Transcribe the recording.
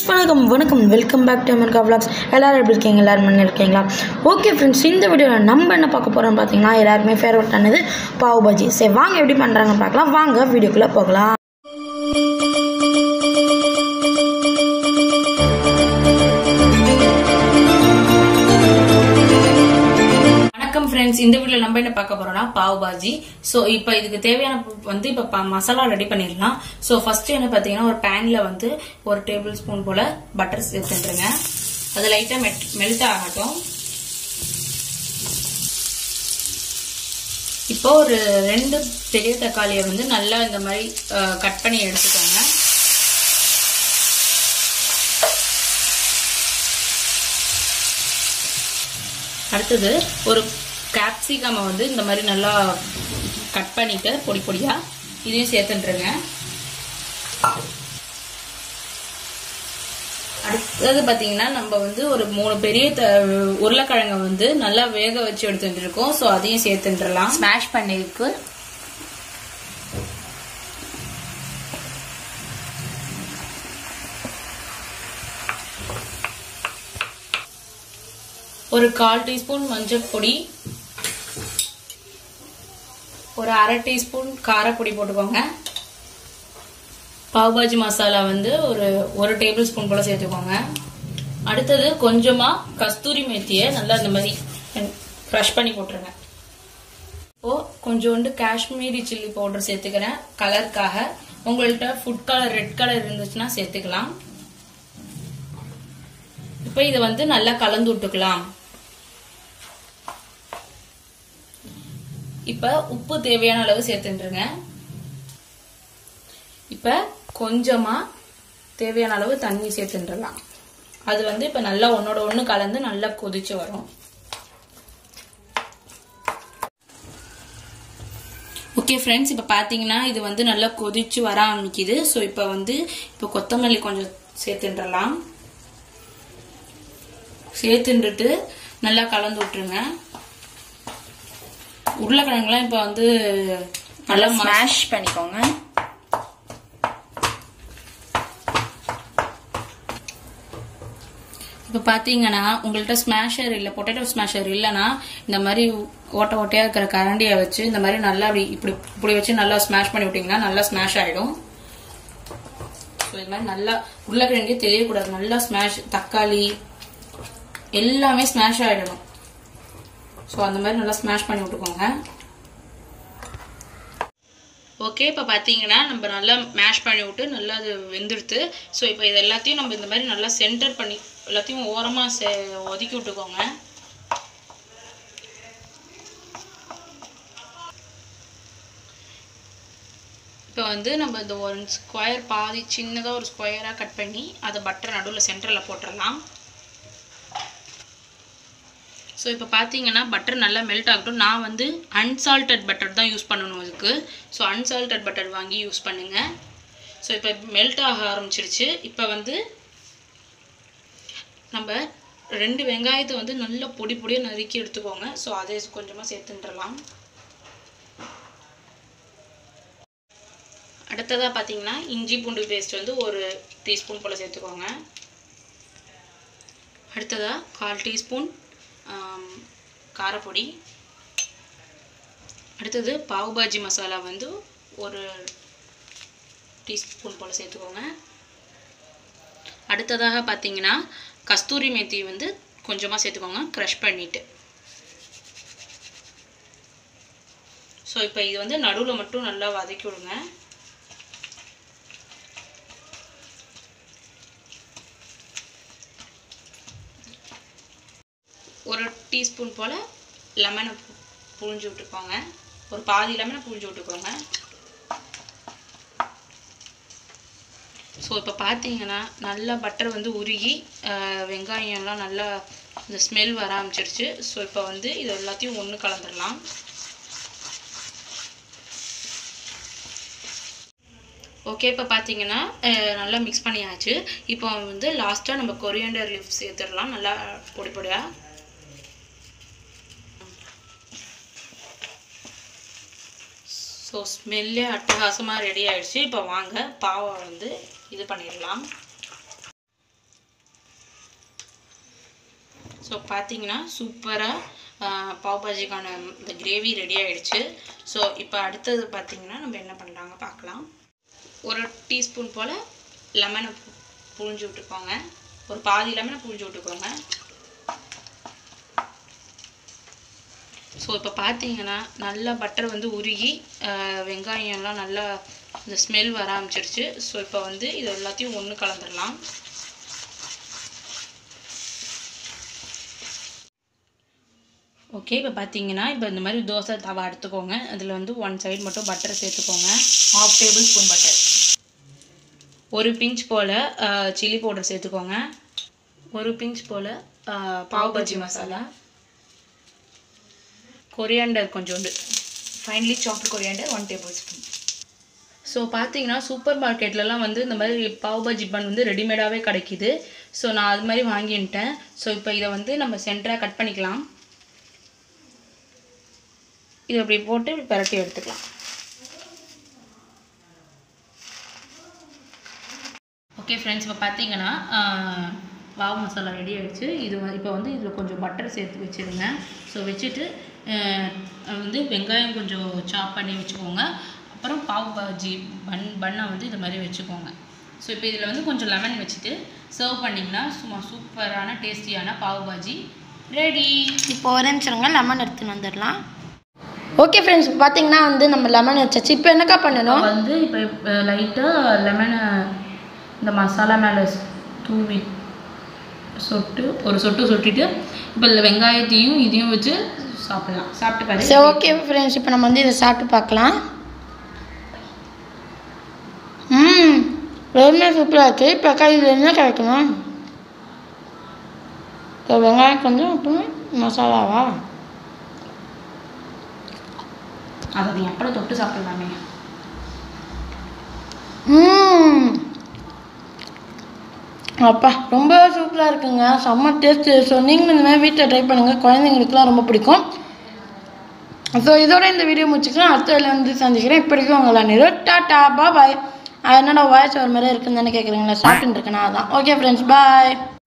வணக்கம் வணக்கம் welcome back to America vlogs எல்லாரும் எப்படி இருக்கீங்க எல்லாரும் மண்ணு இருக்கீங்களா ஓகே ஃப்ரெண்ட்ஸ் இந்த வீடியோவில் நம்ம என்ன பார்க்க போகிறோம்னு பார்த்தீங்கன்னா எல்லாருமே ஃபேவரட் ஆனது பாவ் பாஜி சரி வாங்க எப்படி பண்ணுறாங்கன்னு பார்க்கலாம் வாங்க வீடியோக்குள்ளே போகலாம் வணக்கம் ஃப்ரெண்ட்ஸ் இந்த வீடியோல நம்ம என்ன பார்க்க போறோம்னா பாவ் பாஜி சோ இப்போ இதுக்கு தேவையான பொ- வந்து இப்ப ப- மசாலா ரெடி பண்ணிடலாம் சோ ஃபர்ஸ்ட் என்ன பாத்தீங்கன்னா ஒரு பேன்ல வந்து ஒரு டேபிள் ஸ்பூன் போல பட்டர் சேர்த்துட்டுருங்க அது லைட்டா மெல்ட் ஆகட்டும் இப்போ ஒரு ரெண்டு பெரிய தக்காளியை வந்து நல்லா இந்த மாதிரி கட் பண்ணி எடுத்துக்கோங்க அடுத்தது ஒரு கேப்சிகமை வந்து இந்த மாதிரி நல்லா கட் பண்ணிட்டு பொடி பொடியா இதையும் சேர்த்துட்டுருங்க அடுத்தது பாத்தீங்கன்னா நம்ம வந்து ஒரு மூணு பெரிய த- உருளைக்கிழங்க வந்து நல்லா வேக வச்சு எடுத்துட்டு இருக்கோம் ஸோ அதையும் சேர்த்துட்டுலாம் ஸ்மாஷ் பண்ணிருக்கு ஒரு கால் டீஸ்பூன் மஞ்சள் பொடி ஒரு அரை டீஸ்பூன் காரப்பொடி போட்டுக்கோங்க பாவ் பாஜி மசாலா வந்து ஒரு ஒரு டேபிள் ஸ்பூன் போல சேர்த்துக்கோங்க அடுத்தது கொஞ்சமா கஸ்தூரி மேத்தியை நல்லா இந்த மாதிரி க்ரஷ் பண்ணி போட்டுருங்க இப்போ கொஞ்சோண்டு காஷ்மீரி சில்லி பவுடர் சேர்த்துக்கிறேன் கலருக்காக உங்கள்ட்ட ஃபுட் கலர் ரெட் கலர் இருந்துச்சுன்னா சேர்த்துக்கலாம் இப்போ இதை வந்து நல்லா கலந்து விட்டுக்கலாம் இப்ப உப்பு தேவையான அளவு சேர்த்துட்டுருங்க இப்ப கொஞ்சமா தேவையான அளவு தண்ணி சேர்த்துட்டுலாம் அது வந்து இப்ப நல்லா ஒன்னோட ஒண்ணு கலந்து நல்லா கொதிச்சு வரும் ஓகே ஃப்ரெண்ட்ஸ் இப்போ பார்த்தீங்கன்னா இது வந்து நல்லா கொதிச்சு வர ஆரம்பிக்குது ஸோ இப்போ வந்து இப்போ கொத்தமல்லி கொஞ்சம் சேர்த்துட்டுலாம் சேர்த்துட்டு நல்லா கலந்து விட்டுருங்க உருளைக்கிழங்குலாம் இப்போ வந்து நல்லா ம- ஸ்மாஷ் பண்ணிக்கோங்க இப்போ பார்த்தீங்கன்னா உங்கள்ட்ட ஸ்மாஷர் இல்லை பொட்டேட்டோ ஸ்மாஷர் இல்லைன்னா இந்த மாதிரி ஓட்ட ஓட்டையா இருக்கிற கரண்டியை வச்சு இந்த மாதிரி நல்லா அப்படி இப்படி இப்படி வச்சு நல்லா ஸ்மாஷ் பண்ணி விட்டீங்கன்னா நல்லா ஸ்மாஷ் ஆயிடும் ஸோ இது மாதிரி நல்லா உருளைக்கிழங்கே தெரியக்கூடாது நல்லா ஸ்மாஷ் தக்காளி எல்லாமே ஸ்மாஷ் ஆயிடணும் ஸோ அந்த மாதிரி நல்லா ஸ்மாஷ் பண்ணி விட்டுக்கோங்க ஓகே இப்போ பார்த்தீங்கன்னா நம்ம நல்லா மேஷ் பண்ணி விட்டு நல்லா அது வெந்துடுத்து ஸோ இப்போ இது எல்லாத்தையும் நம்ம இந்த மாதிரி நல்லா சென்டர் பண்ணி எல்லாத்தையும் ஓரமாக செ ஒதுக்கி விட்டுக்கோங்க இப்போ வந்து நம்ம இந்த ஒரு ஸ்கொயர் பாதி சின்னதாக ஒரு ஸ்கொயராக கட் பண்ணி அதை பட்டர் நடுவில் சென்டரில் போட்டுடலாம் ஸோ இப்போ பார்த்தீங்கன்னா பட்டர் நல்லா மெல்ட் ஆகட்டும் நான் வந்து அன்சால்டட் பட்டர் தான் யூஸ் பண்ணணும் இதுக்கு ஸோ அன்சால்டட் பட்டர் வாங்கி யூஸ் பண்ணுங்கள் ஸோ இப்போ மெல்ட் ஆக ஆரம்பிச்சிருச்சு இப்போ வந்து நம்ம ரெண்டு வெங்காயத்தை வந்து நல்லா பொடி பொடியாக நறுக்கி எடுத்துக்கோங்க ஸோ அதை கொஞ்சமாக சேர்த்துன்றலாம் அடுத்ததாக பார்த்தீங்கன்னா இஞ்சி பூண்டு பேஸ்ட் வந்து ஒரு டீஸ்பூன் போல் சேர்த்துக்கோங்க அடுத்ததாக கால் டீஸ்பூன் ஆம், காரப்பொடி அடுத்தது பாவ் பாஜி மசாலா வந்து ஒரு டீஸ்பூன் போல் சேர்த்துக்கோங்க அடுத்ததாக பார்த்தீங்கன்னா கஸ்தூரி மேத்தி வந்து கொஞ்சமாக சேர்த்துக்கோங்க க்ரஷ் பண்ணிவிட்டு ஸோ இப்போ இது வந்து நடுவில் மட்டும் நல்லா வதக்கி விடுங்க ஒரு டீஸ்பூன் போல் லெமனை புழிஞ்சு விட்டுக்கோங்க ஒரு பாதி லெமனை புழிஞ்சு விட்டுக்கோங்க ஸோ இப்போ பார்த்தீங்கன்னா நல்லா பட்டர் வந்து உருகி ஆஹ், வெங்காயம்லாம் நல்லா இந்த ஸ்மெல் வர ஆரம்பிச்சிருச்சு ஸோ இப்போ வந்து இது எல்லாத்தையும் ஒன்று கலந்துடலாம் ஓகே இப்போ பார்த்தீங்கன்னா அஹ், நல்லா மிக்ஸ் பண்ணியாச்சு இப்போ வந்து லாஸ்ட்டாக நம்ம கொரியண்டர் லீஃப் சேர்த்துடலாம் நல்லா பொடி பொடியாக ஸோ ஸ்மெல்லே அட்டகாசமாக ரெடி ஆயிடுச்சு இப்போ வாங்க பாவை வந்து இது பண்ணிடலாம் ஸோ பார்த்தீங்கன்னா சூப்பராக பாவ் பாஜிக்கான இந்த கிரேவி ரெடி ஆயிடுச்சு ஸோ இப்போ அடுத்தது பார்த்தீங்கன்னா நம்ம என்ன பண்ணுறாங்க பார்க்கலாம் ஒரு டீஸ்பூன் போல் லெமனை புழிஞ்சு விட்டுக்கோங்க ஒரு பாதி லெமனை புழிஞ்சு விட்டுக்கோங்க ஸோ இப்போ பார்த்தீங்கன்னா நல்லா பட்டர் வந்து உருகி ஆஹ், வெங்காயம்லாம் நல்லா இந்த ஸ்மெல் வர ஆரம்பிச்சிருச்சு ஸோ இப்போ வந்து இது எல்லாத்தையும் ஒன்று கலந்துடலாம் ஓகே இப்போ பார்த்தீங்கன்னா இப்போ இந்த மாதிரி தோசை தவா எடுத்துக்கோங்க அதில் வந்து ஒன் சைடு மட்டும் பட்டர் சேர்த்துக்கோங்க ஹாஃப் டேபிள் ஸ்பூன் பட்டர் ஒரு பிஞ்ச் போல் சில்லி பவுடர் சேர்த்துக்கோங்க ஒரு பிஞ்ச் போல் பாவ் பஜ்ஜி மசாலா கொரியாண்டர் கொஞ்சோண்டு finally soft coriander one tablespoon so பார்த்தீங்கன்னா சூப்பர் மார்க்கெட்லலாம் வந்து இந்த மாதிரி பாவ் பஜ்ஜி பன் வந்து ரெடிமேடாகவே கிடைக்கிது ஸோ நான் அது மாதிரி வாங்கிட்டேன் ஸோ இப்போ இதை வந்து நம்ம சென்டராக கட் பண்ணிக்கலாம் இதை அப்படி போட்டு பிரட்டி எடுத்துக்கலாம் ஓகே ஃப்ரெண்ட்ஸ் இப்போ பார்த்தீங்கன்னா பாவ் மசாலா ரெடி ஆயிடுச்சு இது வ- இப்போ வந்து இதில் கொஞ்சம் பட்டர் சேர்த்து வச்சுருங்க ஸோ வச்சுட்டு ஆஹ், வந்து வெங்காயம் கொஞ்சம் சாப் பண்ணி வச்சுக்கோங்க அப்புறம் பாவ் பாஜி பன் பண்ணை வந்து இது மாதிரி வச்சுக்கோங்க ஸோ இப்போ இதில் வந்து கொஞ்சம் லெமன் வச்சுட்டு சர்வ் பண்ணிங்கன்னா சும்மா சூப்பரான டேஸ்டியான பாவ் பாஜி ரெடி இப்போ ஒரு நிமிஷங்க லெமன் எடுத்துன்னு வந்துடலாம் ஓகே ஃப்ரெண்ட்ஸ் இப்போ பார்த்தீங்கன்னா வந்து நம்ம லெமன் வச்சாச்சு இப்போ என்னக்கா பண்ணணும் வந்து இப்போ லைட்டாக லெமனை இந்த மசாலா மேலே தூவி சொட்டு ஒரு சொட்டு சொட்டிட்டு இப்போ இந்த வெங்காயத்தையும் இதையும் வச்சு சாப்பிடலாம் சாப்பிட்டு பாரு சரி ஓகே ஃப்ரெண்ட்ஸ் இப்போ நம்ம வந்து இதை சாப்பிட்டு பார்க்கலாம் ம் ரொம்ப சூப்பராக இருக்குது இப்போ அக்கா இதில் என்ன கிடைக்கணும் இப்போ வெங்காயம் கொஞ்சம் அப்புறம் மசாலாவா அதை நீ அப்புறம் தொட்டு சாப்பிடலாமே ம் அப்பா ரொம்ப சூப்பராக இருக்குங்க செம்ம டேஸ்ட்டு ஸோ நீங்களும் இந்த மாதிரி வீட்டில் ட்ரை பண்ணுங்கள் குழந்தைங்களுக்குலாம் ரொம்ப பிடிக்கும் ஸோ இதோட இந்த வீடியோ முடிச்சுக்கலாம் அடுத்த வேலை வந்து சந்திக்கிறேன் இப்படிக்கும் உங்களை நிறு டாட்டா பாய் என்னோட வாய்ஸ் ஒரு மாதிரி இருக்குன்னு தானே கேட்குறீங்களா சாப்பிட்டுட்டு இருக்கேன் நான் தான் ஓகே ஃப்ரெண்ட்ஸ் பாய்